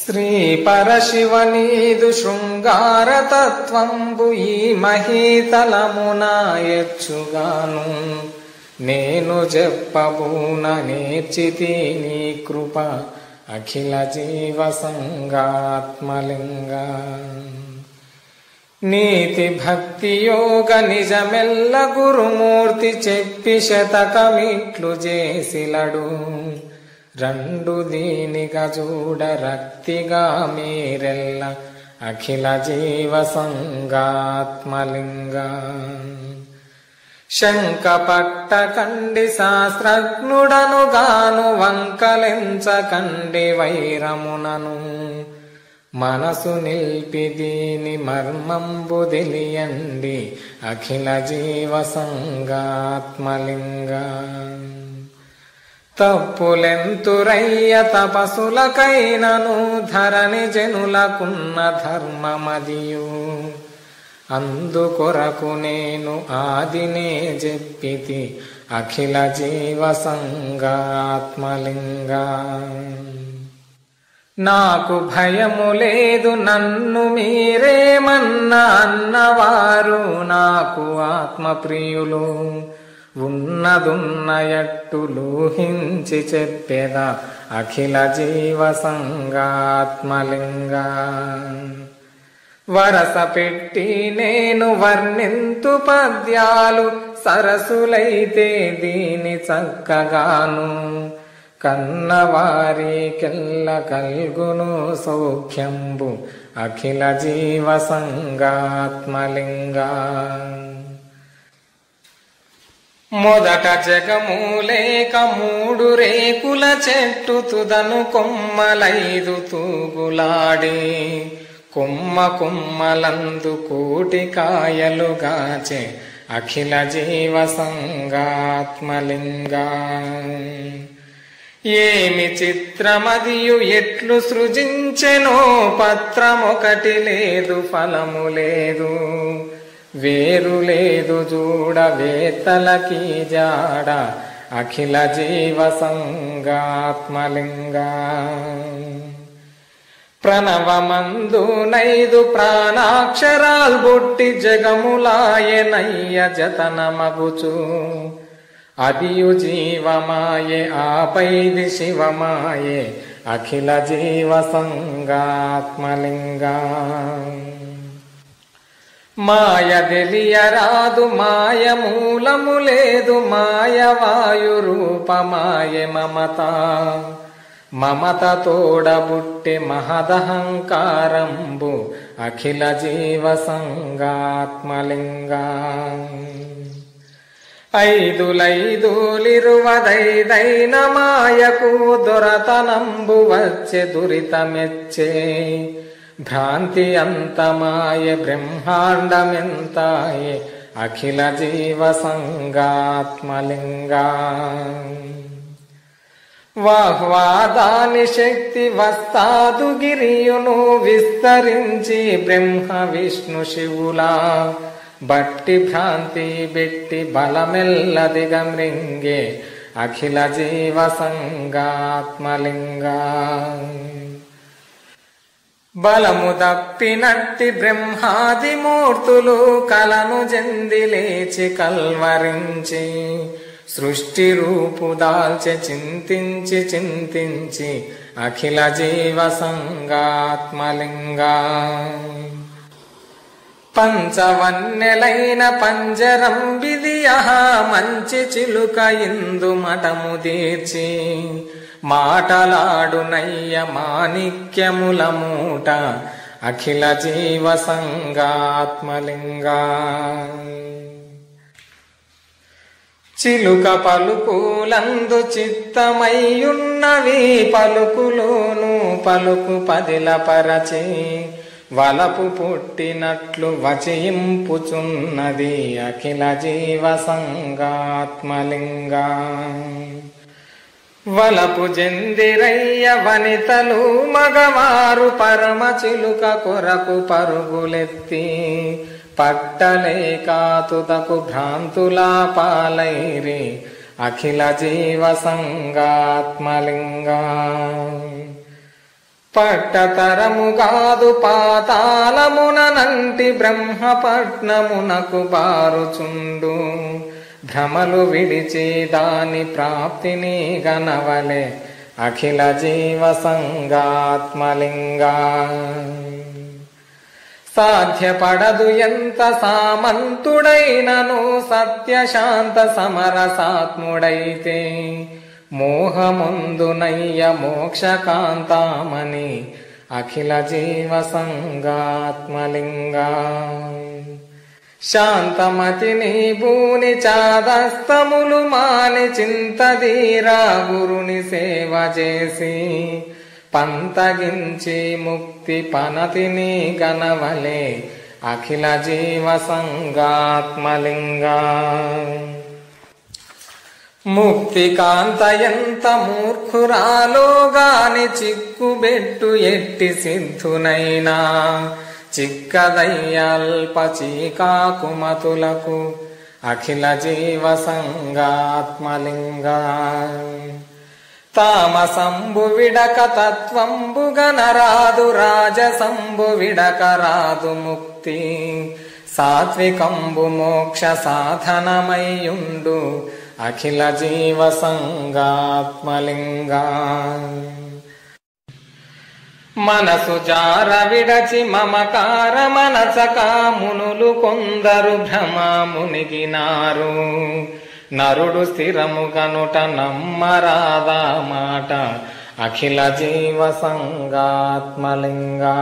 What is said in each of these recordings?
శ్రీ పరశివనీదు శృంగారతత్వంబు ఈ మహీతలమున ఎచ్చుగాను నేను చెప్పబూన నేర్చితి నీ కృప అఖిల జీవ సంగాత్మలింగా నీతి భక్తి యోగ నిజమెల్ల గురుమూర్తి చెప్పి శతకమిట్లు చేసిలడు రెండు దీనిగా చూడ రక్తిగా మీరెల్ల అఖిల జీవ సంగాత్మలింగా శంక పట్టకండి శాస్త్రజ్ఞుడను గాను వంకలించకండి వైరమునను మనసు నిల్పి దీని మర్మంబు తెలియండి అఖిల జీవ సంగాత్మలింగా తప్పులెంతురయ్య తపసులకైనను ధరణి జనులకున్న ధర్మమదియు అందుకొరకు నేను ఆదినే చెప్పితి అఖిల జీవ సంగాత్మలింగా నాకు భయము లేదు నన్ను మీరేమన్నా అన్నవారు నాకు ఆత్మప్రియులు ఉన్నదున్నయట్టులూహించి చెప్పేదా అఖిల జీవ సంగాత్మలింగా వరస పెట్టి నేను వర్ణింతు పద్యాలు సరసులైతే దీని చక్కగాను కన్నవారికెల్ల కల్గును సౌఖ్యంబు అఖిల జీవ సంగాత్మలింగా మొదట జగమూలేక మూడు రేకుల చెట్టు తుదను కొమ్మలైదు తూగులాడి కొమ్మ కొమ్మలందు కోటి కాయలు గాచే అఖిల జీవ సంగాత్మలింగా ఏమి చిత్రమదియు ఎట్లు సృజించెనో పత్రమొకటి లేదు ఫలము లేదు వేరు లేదు చూడ వేతలకి జాడ అఖిల జీవ సంగాత్మలింగా ప్రణవమందు నైదు ప్రాణాక్షరాల్ బుట్టి జగములాయనయ్య జతనమగుచు అదియు జీవమాయే ఆపైది శివమాయే అఖిల జీవ సంగాత్మలింగా మాయ తెలియరాదు మాయ మూలము లేదు మాయ వాయు రూపమాయే మమత మమత తోడబుట్టి మహదహంకారంబు అఖిల జీవ సంగాత్మలింగా ఐదులైదులిరువదైదైన మాయకు దొరతనంబు వచ్చే దురితమెచ్చే భ్రాంతి అంతమాయ బ్రహ్మాండమెంతాయే అఖిల జీవ సంగాత్మలింగా వాహ్వాదాని శక్తి వస్తాదు గిరియును విస్తరించి బ్రహ్మ విష్ణు శివులా బట్టి భ్రాంతి బెట్టి బలమెల్లదిగ మృంగే అఖిల జీవ సంగాత్మలింగా బలము తప్పినట్టి బ్రహ్మాది మూర్తులు కలను జంది లేచి కల్వరించి సృష్టి రూపు దాల్చి చింతించి చింతించి అఖిల జీవ సంగాత్మలింగా పంచవన్నెలైన పంజరం విధియహ మంచి చిలుక ఇందు మఠము తీర్చి మాటలాడునయ్య మాణిక్యముల మూట అఖిల జీవ సంగాత్మలింగా చిలుక పలుకులందు చిత్తమయ్యున్నవి పలుకులోను పలుకు పదిల పరచి వలపు పుట్టినట్లు వచయింపుచున్నది అఖిల జీవ సంగాత్మలింగా వలపు జందిరయ్య వనితలు మగవారు పరమ చిలుక కొరకు పరుగులెత్తి పట్టలేకాతుదకు భ్రాంతులా పాలైరి అఖిల జీవ సంగాత్మలింగా పట్టతరము కాదు పాతాళమునంటి బ్రహ్మపట్నమునకు బారుచుండు భ్రమలు విడిచి దాని ప్రాప్తిని గనవలే అఖిల జీవ సంగాత్మలింగా సాధ్యపడదు ఎంత సామంతుడైనను సత్యశాంత సమరసాత్ముడైతే మోహముందునయ్య మోక్షకాంతామని అఖిల జీవ సంగాత్మలింగా శాంతమతిని భూని చాదస్తములు మాని చింతదీరా గురుని సేవ చేసి పంతగించి ముక్తి పనతిని గనవలే అఖిల జీవ సంగాత్మలింగా ముక్తి కాంత ఎంత మూర్ఖురాలో గాని చిక్కుబెట్టు ఎట్టి సిద్ధునైనా చిక్కదయ్యల్ప చీకాకుమతులకు అఖిల జీవ సంగాత్మలింగా తామసంబు విడక తత్వంబు గనరాదు రాజసంబు విడక రాదు ముక్తి సాత్వికంబు మోక్ష సాధనమయ్యుండు అఖిల జీవ సంగాత్మలింగా మనసు జార విడచి మమకార మనసక మునులు కొందరు భ్రమ మునిగినారు నరుడు స్థిరము గనుట నమ్మరాదా మాట అఖిల జీవ సంగాత్మలింగా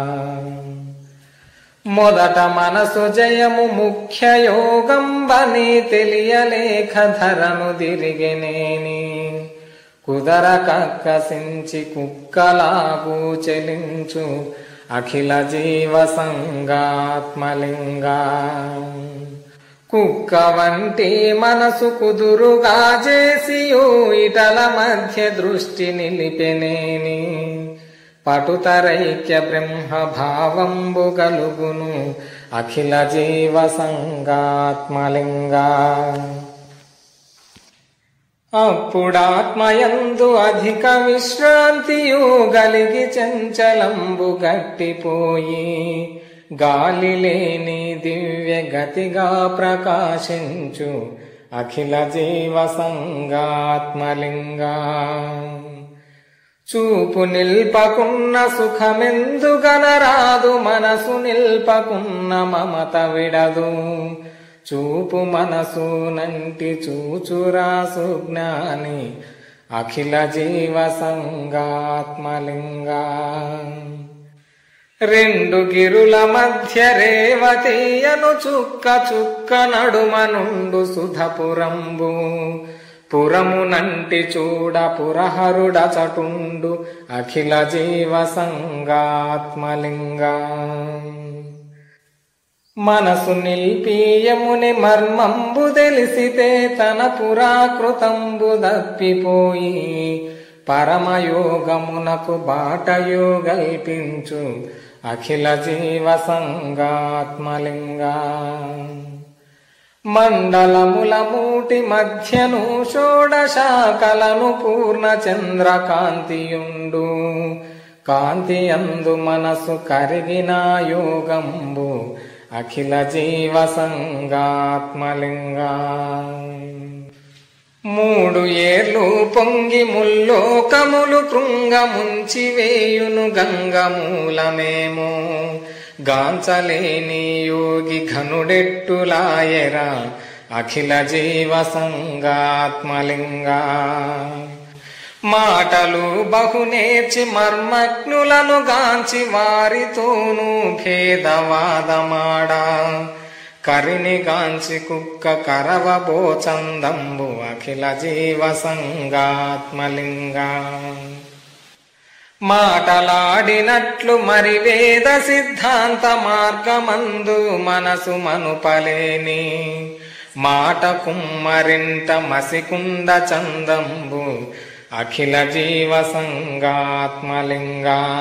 మొదట మనసు జయము ముఖ్య యోగం బని తెలియలేఖ ధరను దిరిగినేని కుదర కక్కసించి కుక్కలాగు చెలించు అఖిల జీవ సంగాత్మలింగా కుక్క వంటి మనసు కుదురుగా చేసి ఇటల మధ్య దృష్టి నిలిపెనేని పటుతరైక్య బ్రహ్మ భావంబు గలుగును అఖిల జీవ సంగాత్మలింగా అప్పుడాత్మయందు అధిక విశ్రాంతియు గలిగి చంచలంబు గట్టిపోయి గాలి లేని దివ్య గతిగా ప్రకాశించు అఖిల జీవ సంగాత్మలింగా చూపు నిల్పకున్న సుఖమెందుగనరాదు మనసు నిల్పకున్న మమత విడదు చూపు మనసు నంటి చూచురాసు జ్ఞాని అఖిల జీవ సంగాత్మలింగా రెండు గిరుల మధ్య రేవతీయను చుక్క చుక్క నడుమ నుండు సుధపురంబు పురము నంటి చూడ పురహరుడ చటుండు అఖిల జీవ సంగాత్మలింగా మనసు నిల్పీయముని మర్మంబు తెలిసితే తన పురాకృతంబు దప్పిపోయి పరమయోగమునకు బాటయో గల్పించు అఖిల జీవ సంగాత్మలింగా మండలముల మూటి మధ్యను షోడశాకలను పూర్ణ చంద్రకాంతియుండు కాంతి అందు మనసు కరిగిన యోగంబు అఖిల జీవ సంగాత్మలింగా మూడు ఏర్లు పొంగి ముల్లోకములు కృంగ ముంచి వేయును గంగమూలమేమో గాంచలేని యోగి ఘనుడెట్టులాయరా అఖిల జీవ సంగాత్మలింగా మాటలు బహునేర్చి మర్మజ్ఞులను గాంచి వారితోనూ భేదవాదమాడా కరిని గాంచి కుక్క కరవబోచందంబు అఖిల జీవ సంగాత్మలింగా మాటలాడినట్లు మరి వేద సిద్ధాంత మార్గమందు మనసు మనుపలేని మాట కుమ్మరింట మసికుండ చందంబు అఖిల జీవ సంగాత్మలింగా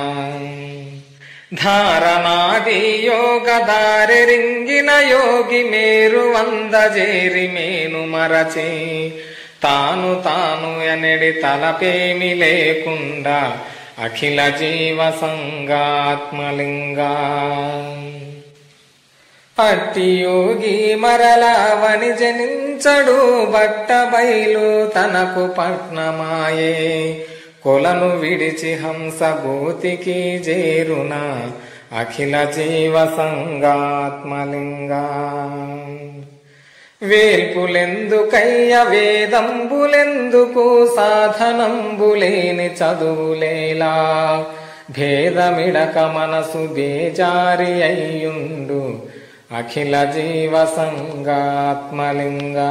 ధారణాది యోగ దారెరింగిన యోగి మేరు వందజేరి మేను మరచి తాను తాను ఎనడి తలపేమి లేకుండా అఖిల జీవ సంగాత్మలింగా అట్టి యోగి మరలవని జనించడు బట్ట బయలు తనకు పట్నమాయే కొలను విడిచి హంస గోతికి చేరున అఖిల జీవ సంగాత్మలింగా వేల్పులెందుకయ్య వేదంబులెందుకు సాధనంబులేని చదువులేలా భేదమిడక మనసు బేజారి అయ్యుండు అఖిల జీవ సంగాత్మలింగా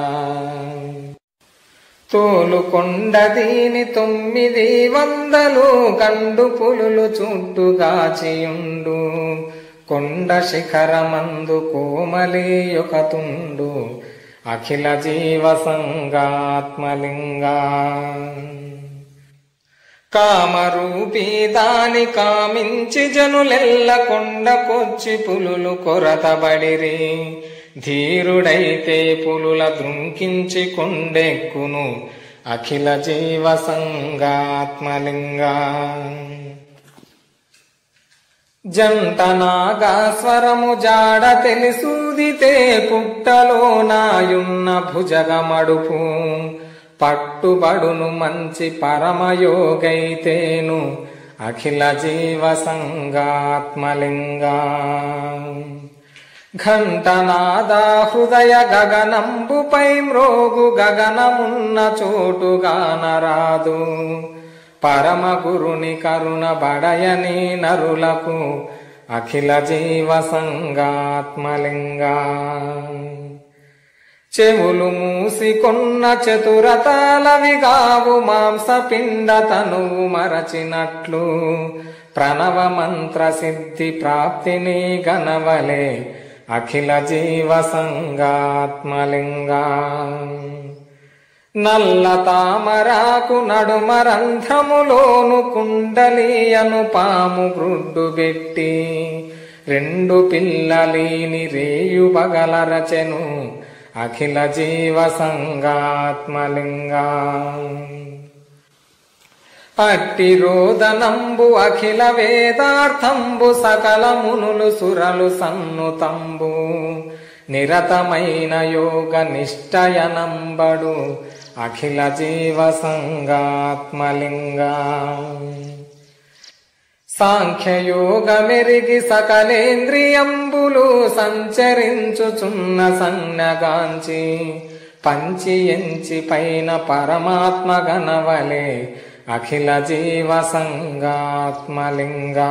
తోలుకొండ దీని తొమ్మిది వందలు కండు పులులు చుట్టుగాచియుండు కొండ శిఖరమందు కోమలి ఒక తుండు అఖిల జీవ సంగాత్మలింగా కామరూపీ దాని కామించి జనులెల్ల కొండకొచ్చి పులులు కొరతబడిరి ధీరుడైతే పులుల దృంకించి కొండెక్కును అఖిల జీవ సంగాత్మలింగా జంట నాగాస్వరము జాడ తెలుసూదితే పుట్టలో నాయున్న భుజగమడుపు పట్టుబడును మంచి పరమయోగైతేను అఖిల జీవ సంగాత్మలింగా ఘంటనాదా హృదయ గగనంబుపై మ్రోగు గగనమున్న చోటుగానరాదు పరమ గురుని కరుణ బడయని నరులకు అఖిల జీవ సంగాత్మలింగా చెవులు మూసికొన్న చతురతాలవిగావు మాంసపిండ తనువు మరచినట్లు ప్రణవ మంత్ర సిద్ధి ప్రాప్తిని గనవలే అఖిల జీవ సంగాత్మలింగా నల్ల తామరాకు నడుమరంధ్రములోను కుండలీయను పాము గ్రుడ్డు పెట్టి రెండు పిల్లలీని రేయు బగలరచెను అఖిల జీవ సంగాత్మలింగా అట్టి రోదనంబు అఖిల వేదార్థంబు సకల మునులు సురలు సన్నుతంబు నిరతమైన యోగ నిష్టయనంబడు అఖిల జీవ సంగాత్మలింగా సాంఖ్యయోగ మెరిగి సకలేంద్రియంబులు సంచరించుచున్న సన్నగాంచి పంచి ఎంచి పైన పరమాత్మ గనవలే అఖిల జీవ సంగాత్మలింగా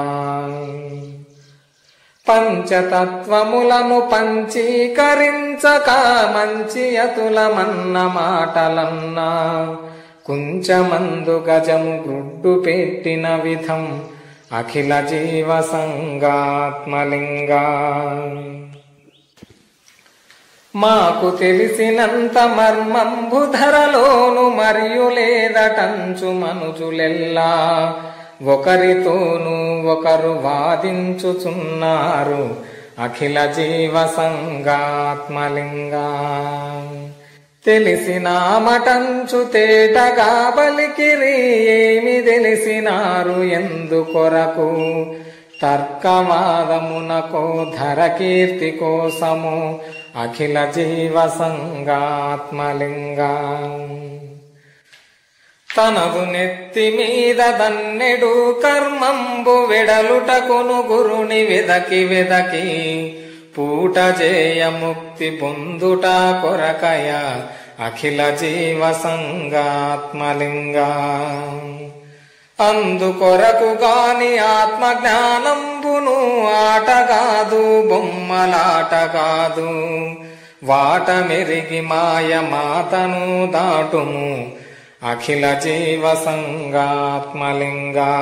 పంచతత్వములను పంచీకరించక మంచి అతులమన్న మాటలన్నా కుంచమందు గజము గుడ్డు పెట్టిన విధం అఖిల జీవ సంగాత్మలింగా మాకు తెలిసినంత మర్మంబు ధరలోను మరియు లేదటంచు మనుజులెల్లా ఒకరితోనూ ఒకరు వాదించుచున్నారు అఖిల జీవ సంగాత్మలింగా తెలిసినామటంచు తేటగా బలికిరి ఏమి తెలిసినారు ఎందు కొరకు తర్కవాదమునకో ధర కీర్తి కోసము అఖిల జీవ సంగాత్మలింగా తనదు నెత్తి మీద దన్నెడు కర్మంబు వెడలుటకును గురుని వెదకి వెదకి పూట జేయ ముక్తి పొందుట కొరకయ అఖిల జీవ సంగాత్మలింగా అందుకొరకు గాని ఆత్మ జ్ఞానంబును ఆట కాదు బొమ్మలాట కాదు వాట మెరిగి మాయ మాతను దాటుము అఖిల జీవ సంగాత్మలింగా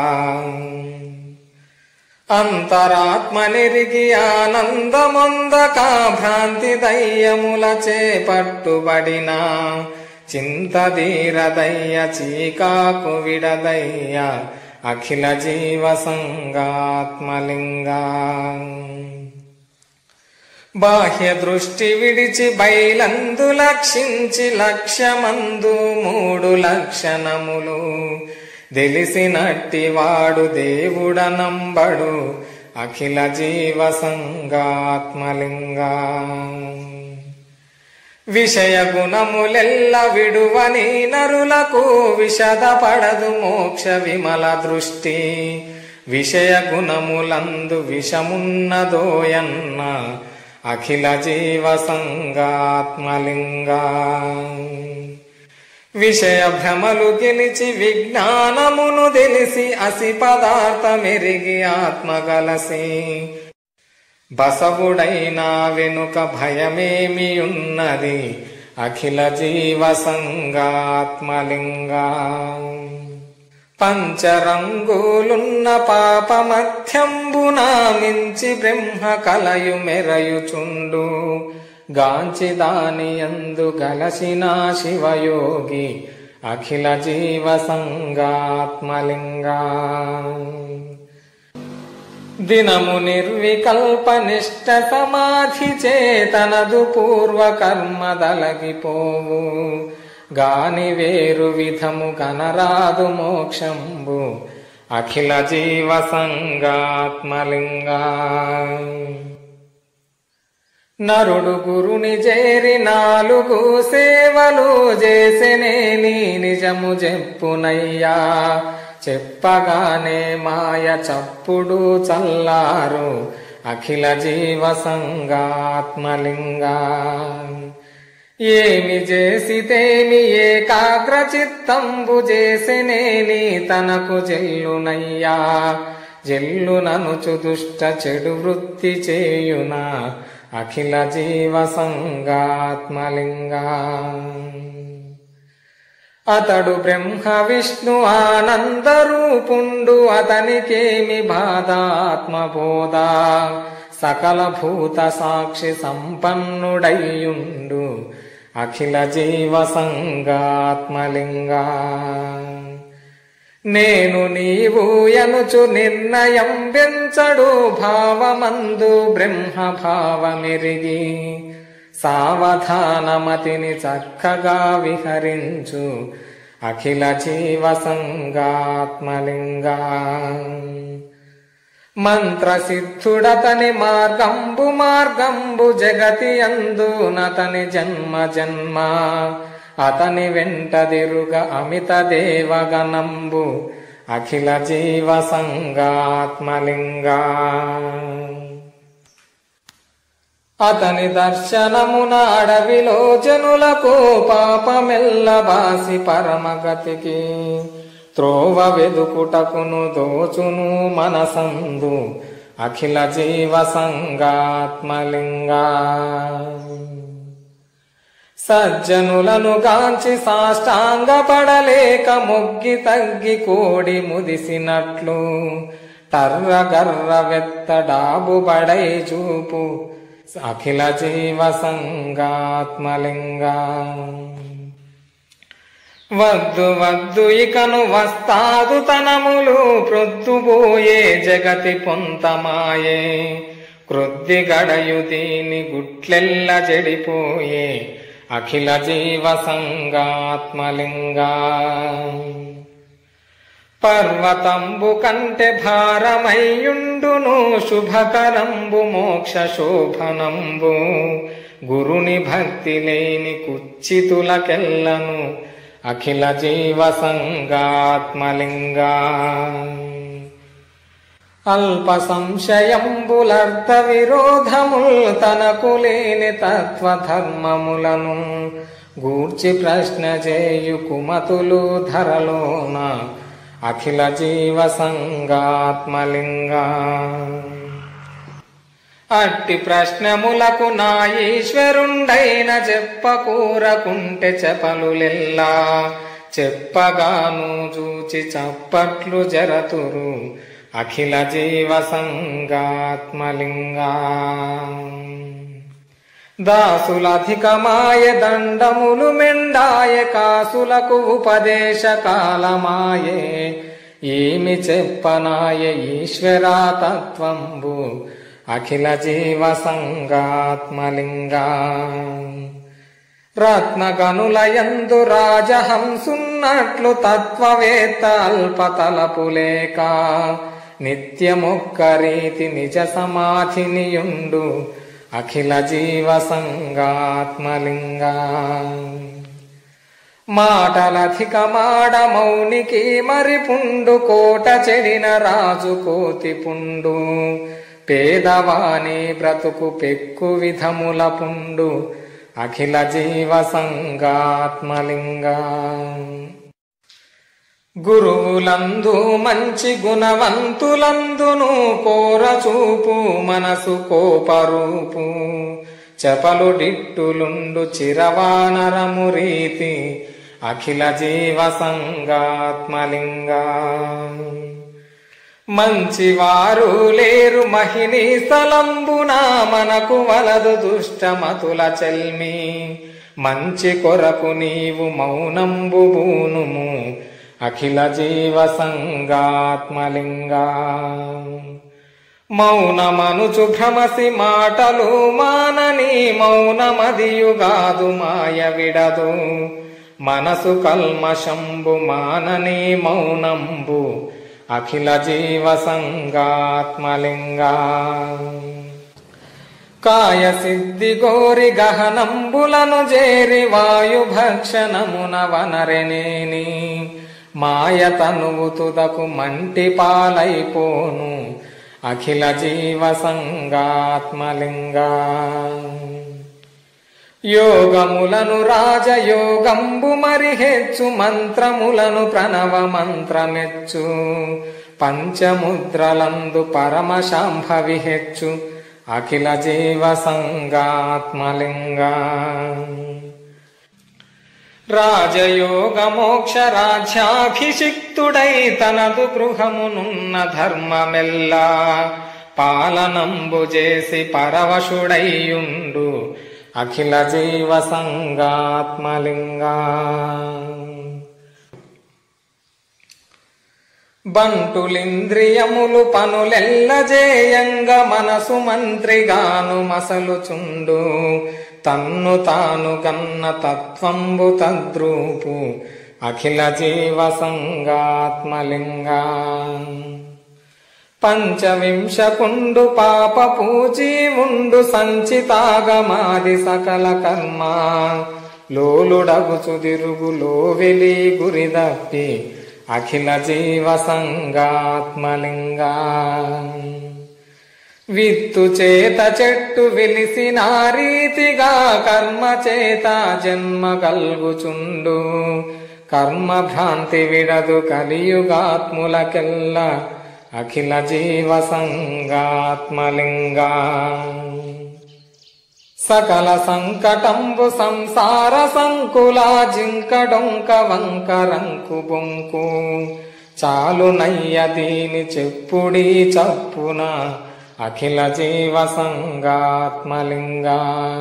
అంతరాత్మ నిరిగి ఆనందమందక భ్రాంతి దయ్యముల చేపట్టుబడిన చింతధీరదయ్య చీకాకు విడదయ్య అఖిల జీవ సంగాత్మలింగా బాహ్య దృష్టి విడిచి బయలందు లక్షించి లక్ష్యమందు మూడు లక్షణములు తెలిసినట్టి వాడు దేవుడనంబడు అఖిల జీవ సంగాత్మలింగా విషయ గుణములెల్ల విడువని నరులకు విషదపడదు మోక్ష విమల దృష్టి విషయ గుణములందు విషమున్నదోయన్న అఖిల జీవ సంగాత్మలింగా విషయ భ్రమలు గెలిచి విజ్ఞానమును తెలిసి అసి పదార్థమెరిగి ఆత్మగలసి బసవుడైనా వెనుక భయమేమి ఉన్నది అఖిల జీవ సంగాత్మలింగా పంచరంగులున్న పాప మధ్యంబునా మించి బ్రహ్మ కలయు మెరయుచుండు గాంచి దాని అందు గలసిన శివయోగి అఖిల జీవ సంగాత్మలింగా దినము నిర్వికల్ప నిష్ట సమాధి చేతనదు పూర్వ కర్మ దలగిపోవు గాని వేరు విధము కనరాదు మోక్షంబు అఖిల జీవ సంగాత్మలింగా నరుడు గురుని చేరి నాలుగు సేవలు చేసెనేని నిజము చెప్పునయ్యా చెప్పగానే మాయ చప్పుడు చల్లారు అఖిల జీవ సంగాత్మలింగా ఏమి చేసితేమి ఏకాగ్ర చిత్తంబు చేసినేని తనకు జల్లునయ్యా జల్లుననుచు దుష్ట చెడు వృత్తి చేయునా అఖిల జీవ సంగాత్మలింగా అతడు బ్రహ్మ విష్ణు ఆనందరూపుండు అతనికేమి బాధాత్మబోధ సకల భూత సాక్షి సంపన్నుడయ్యుండు అఖిల జీవ సంగాత్మలింగా నేను నీవు ఎనుచు నిర్ణయం పెంచడు భావమందు బ్రహ్మ భావమెరిగి సావధానమతిని చక్కగా విహరించు అఖిల జీవ సంగాత్మలింగా మంత్రసిద్ధుడతని మార్గంబు మార్గంబు జగతి అందునతని జన్మ జన్మ అతని వెంటదిరుగ అమిత దేవగణంబు అఖిల జీవ సంగాత్మలింగా అతని దర్శనమున అడవిలో జనులకు పాపమెల్ల బాసి పరమగతికి త్రోవ వెదుకుటకును దోచును మనసందు అఖిల జీవ సంగాత్మలింగా సజ్జనులను గాంచి సాష్టాంగ పడలేక మొగ్గి తగ్గి కోడి ముదిసినట్లు టర్ర గర్ర వెత్తడాబు బడై చూపు అఖిల జీవ సంగాత్మలింగా వద్దు వద్దు ఇకను వస్తాదు తనములు ప్రొద్దుపోయే జగతి పొంతమాయే క్రొద్ది గడయు దీని గుట్లెల్ల చెడిపోయే అఖిల జీవ సంగాత్మలింగా పర్వతంబు కంటే భారమయ్యుండును శుభకరంబు మోక్ష శోభనంబు గురుని భక్తి లేని కుచ్చితులకెల్లను అఖిల జీవ సంగాత్మలింగా అల్ప సంశయంబులర్థ విరోధముల్ తనకు లేని తత్వధర్మములను గూర్చి ప్రశ్న చేయు కుమతులు ధరలోన అఖిల జీవ సంగాత్మలింగా అట్టి ప్రశ్నములకు నా ఈశ్వరుండైన చెప్పకూరకుంటే చెప్పలులెల్లా చెప్పగాను చూచి చప్పట్లు జరతురు అఖిల జీవ సంగాత్మలింగా దాసులధికమాయ దండములు మెండాయ కాసులకు ఉపదేశ కాలమాయే ఏమి చెప్పనాయ ఈశ్వరా తత్వంబు అఖిల జీవ సంగాత్మలింగా రత్నగనులయందు రాజహంసున్నట్లు తత్వవేత్త అల్పతలపు లేక నిత్యమొక్క రీతి నిజ సమాధినియుండు అఖిల జీవ సంగాత్మలింగా మాటలధిక మాడ మౌనికి మరి పుండు కోట చెడిన రాజు కోతి పుండు పేదవాని బ్రతుకు పెక్కు విధముల పుండు అఖిల జీవ సంగాత్మలింగా గురువులందు మంచి గుణవంతులందును కోరచూపు మనసు కోపరూపు చపలు డిట్టులుండు చిరవానరము రీతి అఖిల జీవ సంగాత్మలింగా మంచివారు లేరు మహిళీ స్థలంబున మనకు వలదు దుష్టమతుల చెల్మి మంచి కొరకు నీవు మౌనంబు బూనుము అఖిల జీవ సంగాత్మలింగా మౌనమనుచు భ్రమసి మాటలు మానని మౌనమదియుగాదు మాయ విడదు మనసు కల్మషంబు మానని మౌనంబు అఖిల జీవ సంగాత్మలింగా కాయ సిద్ధి గోరి గహనంబులను చేరి వాయు భక్షణమున వనరెనేని మాయ తనువు తుదకు మంటి పాలైపోను అఖిల జీవ సంగాత్మలింగా యోగములను రాజయోగంబు మరి హెచ్చు మంత్రములను ప్రణవ మంత్రమెచ్చు పంచముద్రలందు పరమశాంభవి హెచ్చు అఖిల జీవ సంగాత్మలింగా రాజయోగ మోక్ష రాజ్యాభిషిక్తుడై తనదు గృహమునున్న ధర్మమెల్లా పాలనంబు చేసి పరవశుడైయుండు అఖిల జీవ సంగాత్మలింగా బంటులింద్రియములు పనులెల్ల జేయంగ మనసు మంత్రిగాను మసలుచుండు తన్ను తాను గన్న తత్వంబు తద్రూపు అఖిల జీవ సంగాత్మలింగా పంచవింశకుండు పాప పూజీ ఉండు సంచితాగమాది సకల కర్మ లోలుడగుచు దిరుగు లోవెలి గురిదప్పి అఖిల జీవ సంగాత్మలింగా విత్తు చేత చెట్టు వెలిసిన రీతిగా కర్మ చేత జన్మ కల్గుచుండు కర్మ భ్రాంతి విడదు కలియుగాత్ములకెల్ల అఖిల జీవ సంగాత్మలింగా సకల సంకటంబు సంసార సంకులా జింకడొంక వంకరంకు బొంకు చాలు నయ్య దీని చెప్పుడి చప్పున అఖిల జీవ సంగాత్మలింగా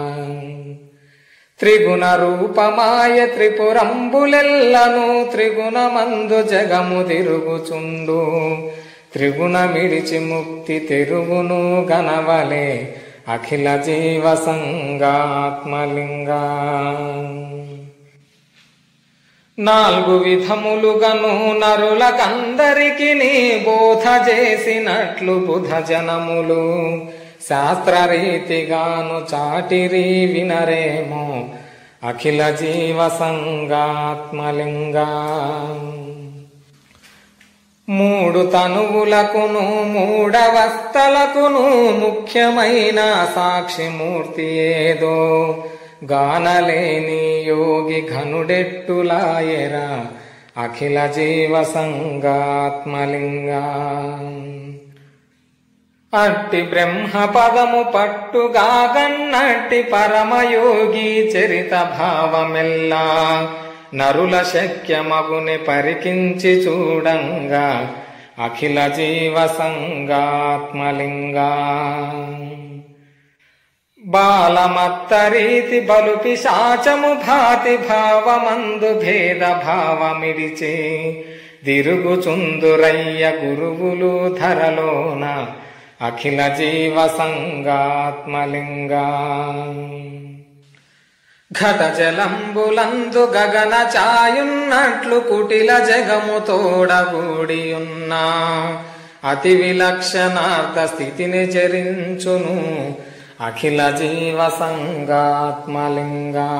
త్రిగుణ రూపమాయ త్రిపురంబులెల్లను త్రిగుణమందు జగము తిరుగుచుండు త్రిగుణమిడిచి ముక్తి తెరుగును గనవలే అఖిల జీవ సంగాత్మలింగా నాలుగు విధములుగను నరులకందరికి నీ బోధ చేసినట్లు బుధ జనములు శాస్త్రరీతిగాను చాటిరి వినరేమో అఖిల జీవ సంగాత్మలింగా మూడు తనువులకును మూడవస్థలకును ముఖ్యమైన సాక్షిమూర్తి ఏదో గానలేని యోగి ఘనుడెట్టులాయరా అఖిల జీవ సంగాత్మలింగా అట్టి బ్రహ్మ పదము పట్టుగా గన్నట్టి పరమయోగి చరిత భావమెల్లా నరుల శక్యమగుని పరికించి చూడంగా అఖిల జీవ సంగాత్మలింగా బాలమత్తరీతి బలు పిశాచము భాతి భావమందు భేద భావమిడిచి దిరుగుచుందురయ్య గురువులు ధరలోన అఖిల జీవ సంగాత్మలింగా ఘట జలంబులందు గగన చాయున్నట్లు కుటిల జగము తోడగూడి ఉన్నా అతి విలక్షణార్థ స్థితిని చరించును అఖిల జీవ సంగాత్మలింగా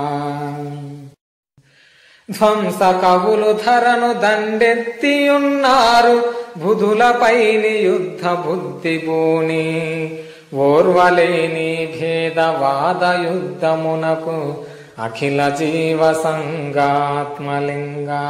ధ్వంస కవులు ధరను దండెత్తియున్నారు బుధులపైని యుద్ధ బుద్ధి బోని ఓర్వలేని భేదవాద యుద్ధమునకు అఖిల జీవ సంగాత్మలింగా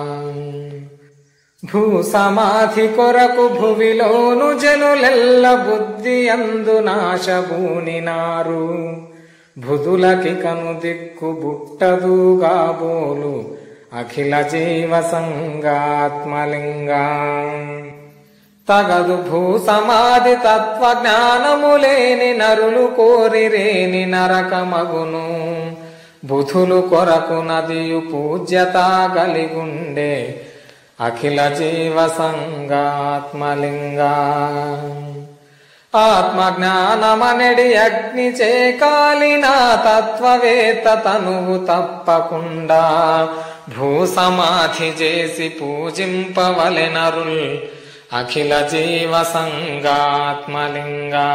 భూ సమాధి కొరకు భువిలోను జనులెల్ల బుద్ధి అందు నాశబూనినారు బుధులకి కను దిక్కు బుట్టదుగా బోలు అఖిల జీవ సంగాత్మలింగా తగదు భూ సమాధి తత్వ జ్ఞానము లేని నరులు కోరిరేని నరకమగును బుధులు కొరకు నదియు పూజ్యత గలిగుండే అఖిల జీవ సంగాత్మలింగా ఆత్మ జ్ఞానమనడి అగ్ని చేకాలిన తత్వవేత్త తనువు తప్పకుండా భూ సమాధి చేసి పూజింపవలెనరుల్ అఖిల జీవ సంగాత్మలింగా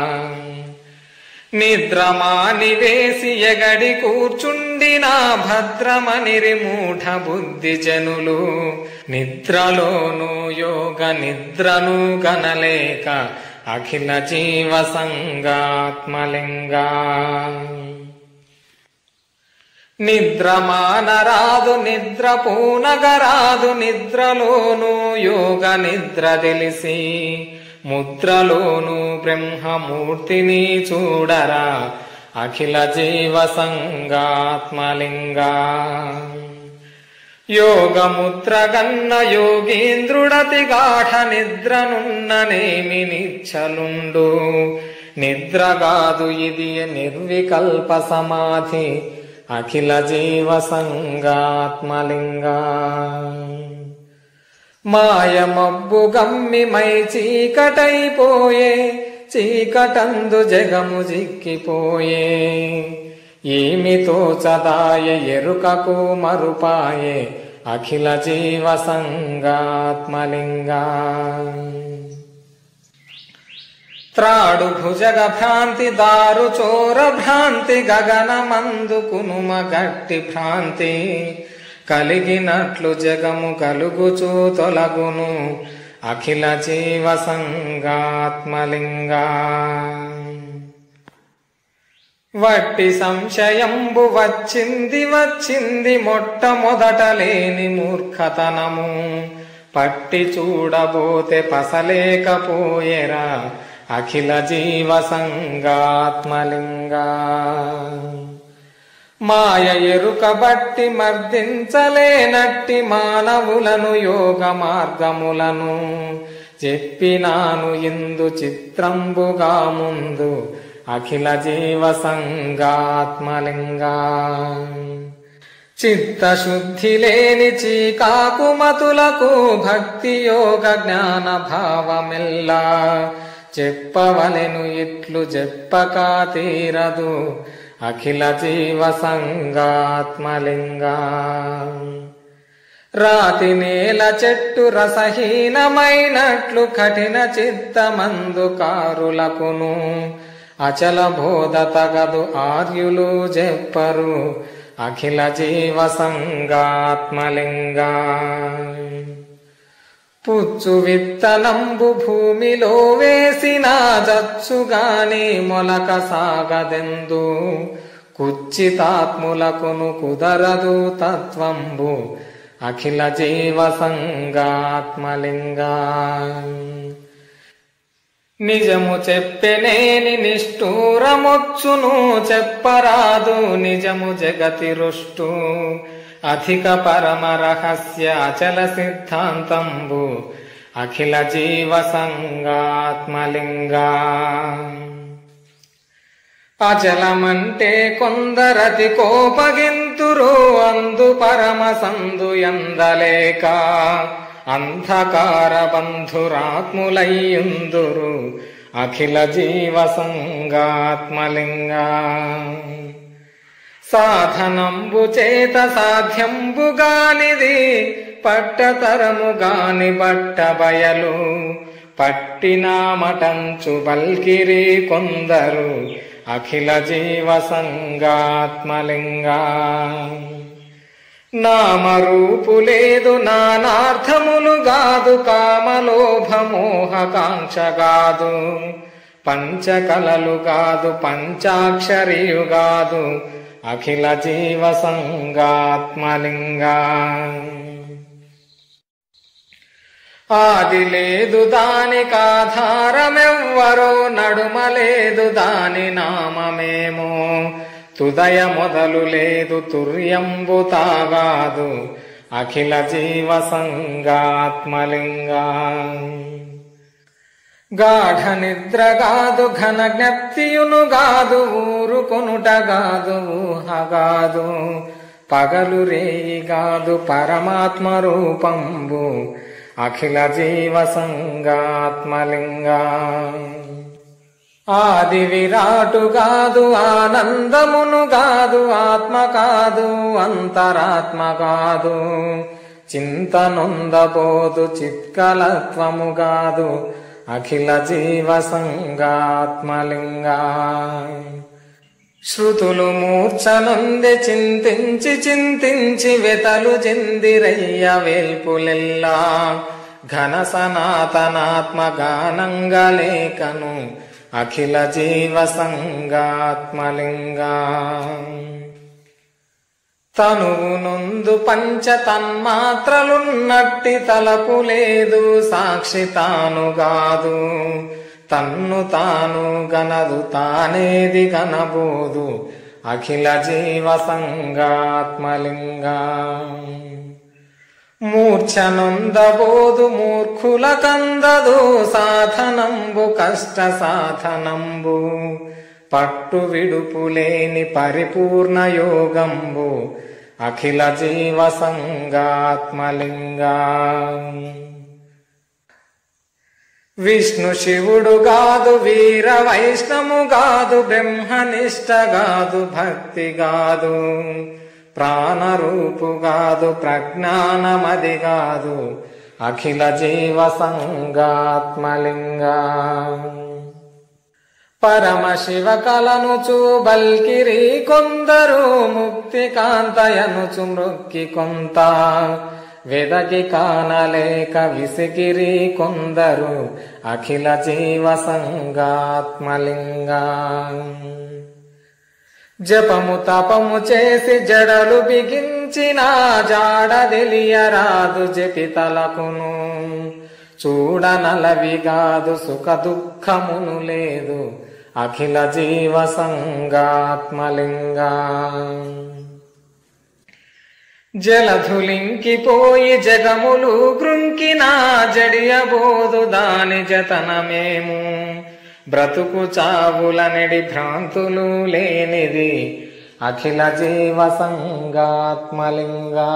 నిద్రమాని వేసి ఎగడి కూర్చుండిన భద్రమనిరి మూఢ బుద్ధి జనులు నిద్రలోను యోగ నిద్రను గనలేక అఖిల జీవ సంగాత్మలింగా నిద్రమానరాదు నిద్ర పూనగరాదు నిద్రలోను యోగ నిద్ర తెలిసి ముద్రలోను బ్రహ్మమూర్తిని చూడరా అఖిల జీవ సంగాత్మలింగా యోగముద్ర గన్న యోగీంద్రుడతి గాఢ నిద్రనున్ననేమి నిచ్చలుండు నిద్రగాదు ఇది నిర్వికల్ప సమాధి అఖిల జీవ సంగాత్మలింగా మాయమబ్బు గమ్మి మై చీకటైపోయే చీకటందు జగము జిక్కిపోయే ఏమితో చదాయ ఎరుకకు మరుపాయే అఖిల జీవ సంగాత్మలింగా త్రాడు భుజగ భ్రాంతి దారు చోర భ్రాంతి గగనమందుకునుమ గట్టి భ్రాంతి కలిగినట్లు జగము కలుగుచూ తొలగును అఖిల జీవ సంగాత్మలింగా వట్టి సంశయంబు వచ్చింది వచ్చింది మొట్టమొదట లేని మూర్ఖతనము పట్టి చూడబోతే పసలేకపోయేరా అఖిల జీవ సంగాత్మలింగా మాయ ఎరుక బట్టి మర్దించలేనట్టి మానవులను యోగ మార్గములను చెప్పినాను ఇందు చిత్రంబుగా ముందు అఖిల జీవ సంగాత్మలింగా చిత్తశుద్ధి లేని చీకాకుమతులకు భక్తి యోగ జ్ఞాన భావమెల్లా చెప్పవలెను ఇట్లు చెప్పక తీరదు అఖిల జీవ సంగాత్మలింగా రాతి నేల చెట్టు రసహీనమైనట్లు కఠిన చిత్తమందు కారులకును అచల బోధ తగదు ఆర్యులు చెప్పరు అఖిల జీవ సంగాత్మలింగా పుచ్చు విత్తనంబు భూమిలో వేసిన జచ్చుగాని మొలక సాగదెందు కుచ్చితాత్ములకును కుదరదు తత్వంబు అఖిల జీవ సంగాత్మలింగా నిజము చెప్పెనేని నిష్ఠూరమొచ్చును చెప్పరాదు నిజము జగతి రుష్టు అధిక పరమ రహస్య అచల సిద్ధాంతంబు అఖిల జీవ సంగాత్మలింగా అచలమంటే కొందరతి కోపగింతురు అందు పరమ సందు ఎందలేక అంధకార బంధురాత్ములయ్యుందురు అఖిల జీవ సంగాత్మలింగా సాధనంబు చేత సాధ్యంబు గానిది పట్టతరము గాని బట్ట బయలు పట్టినామటంచు బల్కిరి కొందరు అఖిల జీవ సంగాత్మలింగా నామరూపు లేదు నానార్థములు గాదు కామలోభమోహకాంక్ష గాదు పంచకలలు గాదు పంచాక్షరియు గాదు అఖిల జీవ సంగాత్మలింగా ఆది లేదు దానికాధారమెవ్వరో నడుమ లేదు దాని నామమేమో తుదయ మొదలు లేదు తుర్యంబు తాగాదు అఖిల జీవ సంగాత్మలింగా గాఢ నిద్ర గాదు ఘన జ్ఞప్తియును గాదు ఊరు కొనుట గాదు ఊహ గాదు పగలు రేయి గాదు పరమాత్మ రూపంబు అఖిల జీవ సంగాత్మలింగా ఆది విరాటు గాదు ఆనందమును గాదు ఆత్మ కాదు అంతరాత్మ కాదు చింతనొందబోదు చిత్కలత్వము గాదు అఖిల జీవ సంగాత్మలింగా శృతులు మూర్ఛనుంది చింతించి చింతించి వెతలు చెందిరయ్య వేల్పులెల్లా ఘన సనాతనాత్మ గానంగా లేఖను అఖిల జీవ సంగాత్మలింగా తనువు నుందు పంచ తన్మాత్రలున్నట్టి తలపు లేదు సాక్షి తాను గాదు తన్ను తాను గనదు తానేది గనబోదు అఖిల జీవ సంగాత్మలింగా మూర్ఛనొందబోదు మూర్ఖుల కందదు సాధనంబు కష్ట సాధనంబు పట్టు విడుపులేని పరిపూర్ణ యోగంబు అఖిల జీవ సంగాత్మలింగా విష్ణు శివుడు గాదు వీర వైష్ణము గాదు బ్రహ్మనిష్ట గాదు భక్తి గాదు ప్రాణరూపు గాదు ప్రజ్ఞానమది గాదు అఖిల జీవ సంగాత్మలింగా పరమశివ కలను చూబల్కిరి కొందరు ముక్తి కాంతయనుచు మృక్కి కొంత వెదకి కానలేక విసిగిరి కొందరు అఖిల జీవ సంగాత్మలింగా జపము తపము చేసి జడలు బిగించిన జాడ తెలియరాదు జపితలకును చూడనలవి కాదు సుఖ దుఃఖమును లేదు అఖిల జీవ సంగాత్మలింగా జలధులింకిపోయి జగములు గృంకినా జడియబోదు దాని జతనమేము బ్రతుకు చావులనడి భ్రాంతులు లేనిది అఖిల జీవ సంగాత్మలింగా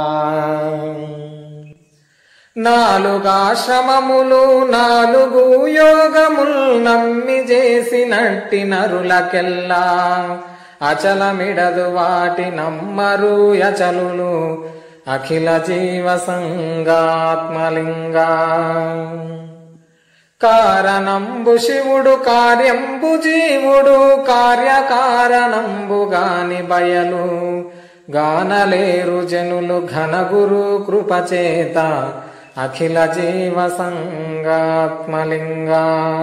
నాలుగాశ్రమములు నాలుగు యోగముల్ నమ్మి చేసినట్టి నరులకెల్లా అచలమిడదు వాటి నమ్మరు యచలులు అఖిల జీవ సంగాత్మలింగా కారణంబు శివుడు కార్యంబు జీవుడు కార్యకారణంబు గాని బయలు గానలేరు జనులు ఘనగురు కృపచేత అఖిల జీవ సంగాత్మలింగా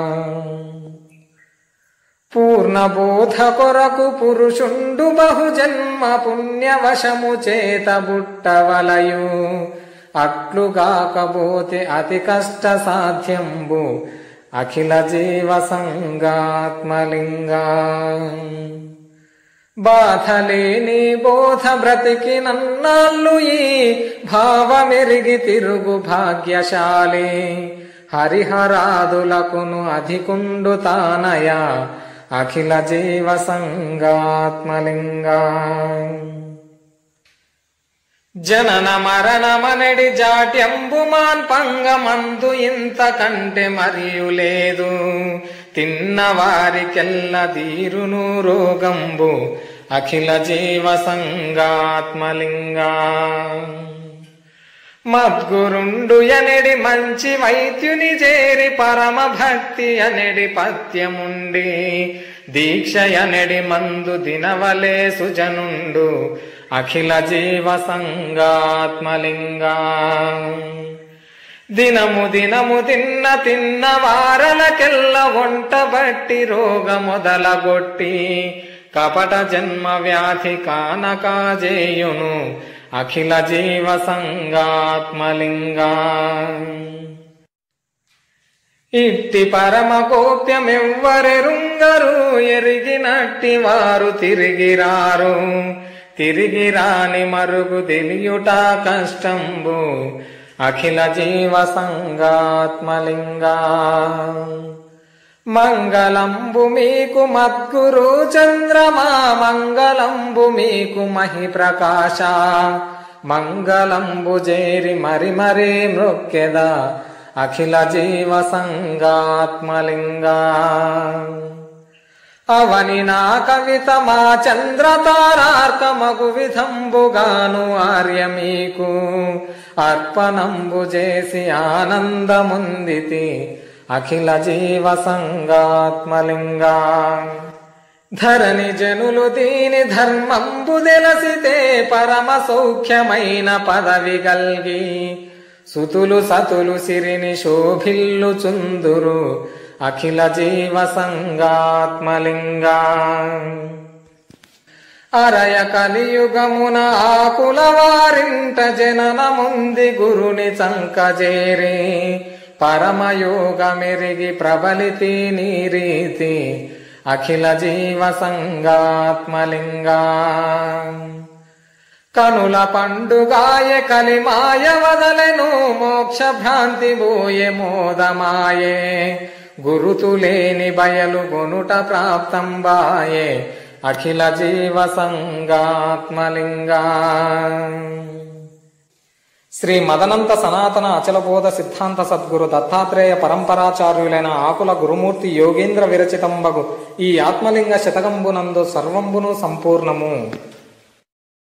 పూర్ణబోధ కొరకు పురుషుండు బహుజన్మ పుణ్యవశము చేత బుట్టవలయు అట్లు కాకపోతే అతి కష్ట సాధ్యంబు అఖిల జీవ సంగాత్మలింగా బాధలేని బోధ బ్రతికి నన్నాళ్ళు ఈ భావమెరిగి తిరుగు భాగ్యశాలి హరిహరాదులకును అధికుండు తానయ అఖిల జీవ సంగాత్మలింగా జనన మరణమనడి జాట్యంబు మాన్పంగమందు ఇంత కంటే మరియు లేదు తిన్న వారికెల్ల తీరును రోగంబు అఖిల జీవ సంగాత్మలింగా మద్గురుండు ఎనడి మంచి వైద్యుని చేరి పరమ భక్తి అనెడి పత్యముండి దీక్ష ఎనడి మందు దినవలే సుజనుండు అఖిల జీవ సంగాత్మలింగా దినము దినము తిన్న తిన్న వారలకెల్ల వంట బట్టి రోగ మొదలగొట్టి కపట జన్మ వ్యాధి కానకాజేయును అఖిల జీవ సంగాత్మలింగా ఇట్టి పరమ కోప్యమెవ్వరెరుంగరు ఎరిగినట్టి వారు తిరిగిరారు తిరిగి రాని మరుగు తెలియుట కష్టంబు అఖిల జీవ సంగాత్మలింగా మంగళంబు మీకు మద్గురు చంద్రమా మంగళంబు మీకు మహి ప్రకాశ మంగళంబు జేరి మరి మరి మృక్కెద అఖిల జీవ సంగాత్మలింగా అవని నా కవిత మా చంద్రతారార్కమగు విధంబుగాను ఆర్య మీకు అర్పణంబు చేసి ఆనందముందితి అఖిల జీవ సంగాత్మలింగా ధరణి జనులు దీని ధర్మంబు తెలసితే పరమ సౌఖ్యమైన పదవి గల్గి సుతులు సతులు సిరిని శోభిల్లు చుందురు అఖిల జీవ సంగాత్మలింగా అరయ కలియుగమున ఆకుల వారింట జననముంది గురుని చంకజేరి పరమయోగమెరిగి ప్రబలితి నీరీతి అఖిల జీవ సంగాత్మలింగా కనుల పండుగాయ కలిమాయ వదలెను మోక్ష భ్రాంతి బోయే మోదమాయే గురుతులేని బయలు గొనుట ప్రాప్తం బాయే అఖిల జీవ సంగాత్మలింగా శ్రీ మదనంత సనాతన అచలబోధ సిద్ధాంత సద్గురు దత్తాత్రేయ పరంపరాచార్యులైన ఆకుల గురుమూర్తి యోగేంద్ర విరచితంబగు ఈ ఆత్మలింగ శతకంబునందు సర్వంబును సంపూర్ణము